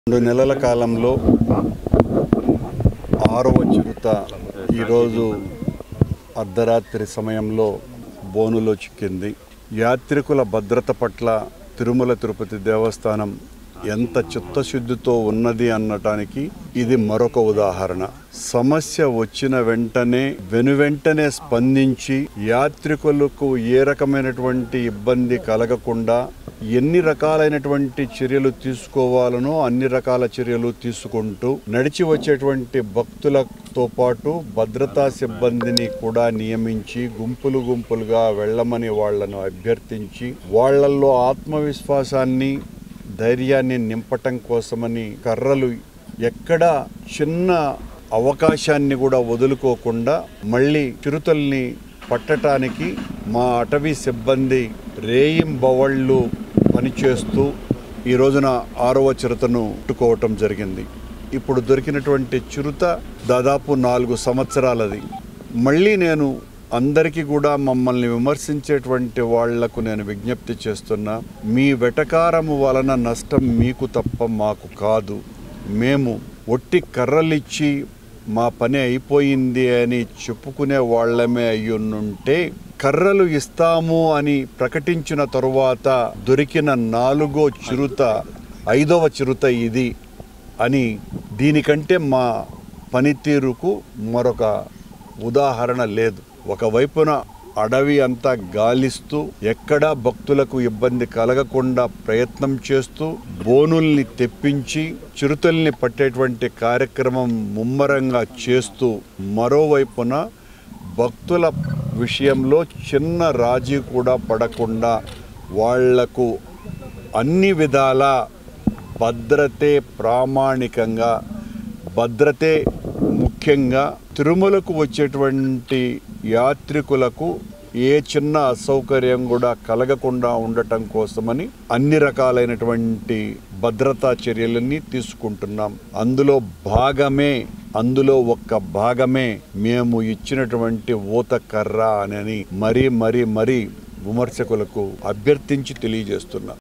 రెండు నెలల కాలంలో ఆరవ చిరుత ఈరోజు అర్ధరాత్రి సమయంలో బోనులో చిక్కింది యాత్రికుల భద్రత పట్ల తిరుమల తిరుపతి దేవస్థానం ఎంత చిత్తశుద్ధితో ఉన్నది అనటానికి ఇది మరొక ఉదాహరణ సమస్య వచ్చిన వెంటనే వెనువెంటనే స్పందించి యాత్రికులకు ఏ రకమైనటువంటి ఇబ్బంది కలగకుండా ఎన్ని రకాలైనటువంటి చర్యలు తీసుకోవాలనో అన్ని రకాల చర్యలు తీసుకుంటూ నడిచి వచ్చేటువంటి భక్తులతో పాటు భద్రతా సిబ్బందిని కూడా నియమించి గుంపులు గుంపులుగా వెళ్ళమని వాళ్ళను అభ్యర్థించి వాళ్ళల్లో ఆత్మవిశ్వాసాన్ని ధైర్యాన్ని నింపటం కోసమని కర్రలు ఎక్కడ చిన్న అవకాశాన్ని కూడా వదులుకోకుండా మళ్ళీ చిరుతల్ని పట్టటానికి మా అటవీ సిబ్బంది రేయింబవళ్ళు పనిచేస్తూ ఈ రోజున ఆరవ చిరుతను పట్టుకోవటం జరిగింది ఇప్పుడు దొరికినటువంటి చిరుత దాదాపు నాలుగు సంవత్సరాలది మళ్ళీ నేను అందరికీ కూడా మమ్మల్ని విమర్శించేటువంటి వాళ్లకు నేను విజ్ఞప్తి చేస్తున్నా మీ వెటకారము వలన నష్టం మీకు తప్ప మాకు కాదు మేము ఒట్టి కర్రలిచ్చి మా పని అయిపోయింది అని చెప్పుకునే వాళ్ళమే అయ్యుంటే కర్రలు ఇస్తాము అని ప్రకటించిన తరువాత దొరికిన నాలుగో చిరుత ఐదవ చిరుత ఇది అని దీనికంటే మా పనితీరుకు మరొక ఉదాహరణ లేదు ఒకవైపున అడవి అంతా గాలిస్తూ ఎక్కడా భక్తులకు ఇబ్బంది కలగకుండా ప్రయత్నం చేస్తూ బోనుల్ని తెప్పించి చిరుతల్ని పట్టేటువంటి కార్యక్రమం ముమ్మరంగా చేస్తూ మరోవైపున భక్తుల విషయంలో చిన్న రాజీ కూడా పడకుండా వాళ్లకు అన్ని విధాల భద్రతే ప్రామాణికంగా భద్రతే ముఖ్యంగా తిరుమలకు వచ్చేటువంటి యాత్రికులకు ఏ చిన్న అసౌకర్యం కూడా కలగకుండా ఉండటం కోసమని అన్ని రకాలైనటువంటి భద్రతా చర్యలన్నీ తీసుకుంటున్నాం అందులో భాగమే అందులో ఒక్క భాగమే మేము ఇచ్చినటువంటి ఊత కర్ర అని మరీ మరీ మరీ విమర్శకులకు అభ్యర్థించి తెలియజేస్తున్నా